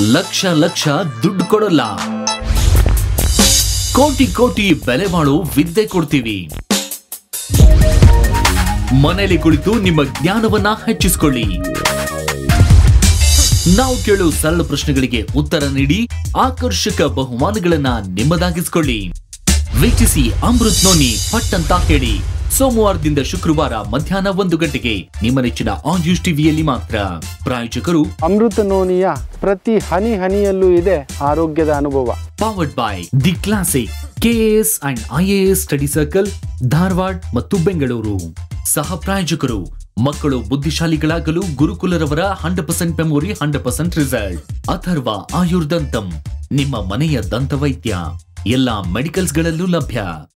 ಲಕ್ಷ ಲಕ್ಷ ದುಡ್ಡು ಕೊಡಲ್ಲ ಕೋಟಿ ಕೋಟಿ ಬೆಲೆ ಬಾಳೋ ವಿದ್ಯೆ ಕೊಡ್ತೀವಿ ಮನೆಯಲ್ಲಿ ಕುಳಿತು ನಿಮ್ಮ ಜ್ಞಾನವನ್ನ ಹೆಚ್ಚಿಸಿಕೊಳ್ಳಿ ನಾವು ಕೇಳೋ ಸರಳ ಪ್ರಶ್ನೆಗಳಿಗೆ ಉತ್ತರ ನೀಡಿ ಆಕರ್ಷಕ ಬಹುಮಾನಗಳನ್ನ ನಿಮ್ಮದಾಗಿಸಿಕೊಳ್ಳಿ ವೀಕ್ಷಿಸಿ ಅಮೃತ್ ನೋನಿ ಪಟ್ ಅಂತ ಹೇಳಿ ಸೋಮವಾರದಿಂದ ಶುಕ್ರವಾರ ಮಧ್ಯಾಹ್ನ ಒಂದು ಗಂಟೆಗೆ ನಿಮ್ಮ ನೆಚ್ಚಿನ ಆಯುಷ್ ಟಿವಿಯಲ್ಲಿ ಮಾತ್ರ ಪ್ರಾಯೋಜಕರು ಅಮೃತ ನೋನಿಯ ಪ್ರತಿ ಹನಿ ಹನಿಯಲ್ಲೂ ಇದೆ ಆರೋಗ್ಯದ ಅನುಭವ powered by the classic KAS and IAS study circle Dharwad ಮತ್ತು ಬೆಂಗಳೂರು ಸಹ ಪ್ರಾಯೋಜಕರು ಮಕ್ಕಳು ಬುದ್ಧಿಶಾಲಿಗಳಾಗಲು ಗುರುಕುಲರವರ hundred percent memory hundred percent result Atharva Ayurdantam ನಿಮ್ಮ ಮನೆಯ ದಂತವೈದ್ಯ ಎಲ್ಲಾ ಮೆಡಿಕಲ್ಸ್ಗಳಲ್ಲೂ ಲಭ್ಯ